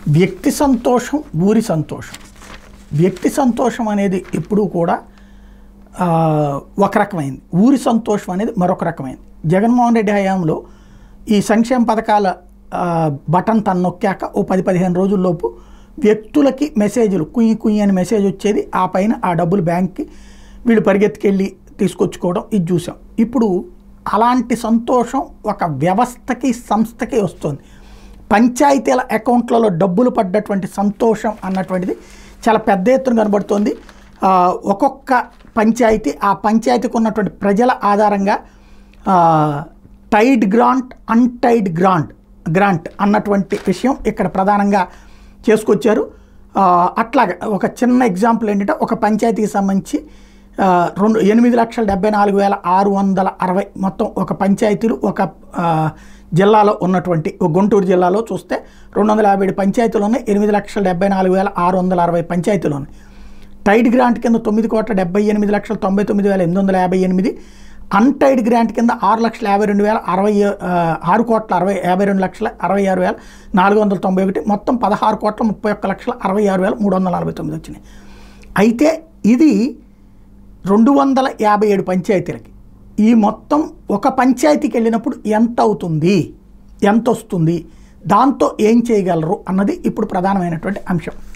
వ్యక్తి సంతోషం ఊరి సంతోషం వ్యక్తి సంతోషం అనేది ఎప్పుడూ కూడా ఆ, ఒక రకమైంది ఊరి సంతోషం అనేది మరొక రకమైంది జగన్మోహన్ రెడ్డి హయాంలో ఈ సంక్షేమ పథకాల ఆ, బటన్ తను నొక్కాక ఓ పది పదిహేను రోజుల్లోపు వ్యక్తులకి మెసేజ్లు కుయ్యి కుయ్యి అని మెసేజ్ వచ్చేది ఆ పైన ఆ డబ్బులు బ్యాంక్కి వీళ్ళు పరిగెత్తుకెళ్ళి తీసుకొచ్చుకోవడం ఇది చూసాం ఇప్పుడు అలాంటి సంతోషం ఒక వ్యవస్థకి సంస్థకి వస్తుంది పంచాయతీల అకౌంట్లలో డబ్బులు పడ్డటువంటి సంతోషం అన్నటువంటిది చాలా పెద్ద ఎత్తున కనబడుతోంది ఆ, ఒక్కొక్క పంచాయతీ ఆ పంచాయతీకి ఉన్నటువంటి ప్రజల ఆధారంగా ఆ, tied grant untied grant grant అన్నటువంటి విషయం ఇక్కడ ప్రధానంగా చేసుకొచ్చారు ఆ, అట్లాగే ఒక చిన్న ఎగ్జాంపుల్ ఏంటంటే ఒక పంచాయతీకి సంబంధించి ఆ, రెండు ఎనిమిది లక్షల డెబ్బై నాలుగు వేల ఆరు వందల అరవై మొత్తం ఒక పంచాయతీలు ఒక ఆ, జిల్లాలో ఉన్నటువంటి ఒక గుంటూరు జిల్లాలో చూస్తే రెండు వందల యాభై ఏడు పంచాయతీలు ఉన్నాయి ఎనిమిది లక్షల డెబ్బై నాలుగు వేల ఆరు వందల అరవై పంచాయతీలు ఉన్నాయి టైడ్ గ్రాంట్ కింద తొమ్మిది కోట్ల డెబ్బై ఎనిమిది లక్షల తొంభై తొమ్మిది వేల ఎనిమిది వందల యాభై ఎనిమిది అన్టైడ్ గ్రాంట్ కింద ఆరు లక్షల యాభై రెండు వేల అరవై ఆ, ఆరు కోట్ల అరవై యాభై రెండు లక్షల అరవై ఆరు వేల నాలుగు వందల తొంభై ఒకటి మొత్తం పదహారు కోట్ల ముప్పై ఒక్క లక్షల అరవై ఆరు వేల మూడు వందల నలభై తొమ్మిది వచ్చినాయి అయితే ఇది రెండు వందల యాభై ఏడు పంచాయతీలకి ఈ మొత్తం ఒక పంచాయతీకి వెళ్ళినప్పుడు ఎంత అవుతుంది ఎంత వస్తుంది దాంతో ఏం చేయగలరు అన్నది ఇప్పుడు ప్రధానమైనటువంటి అంశం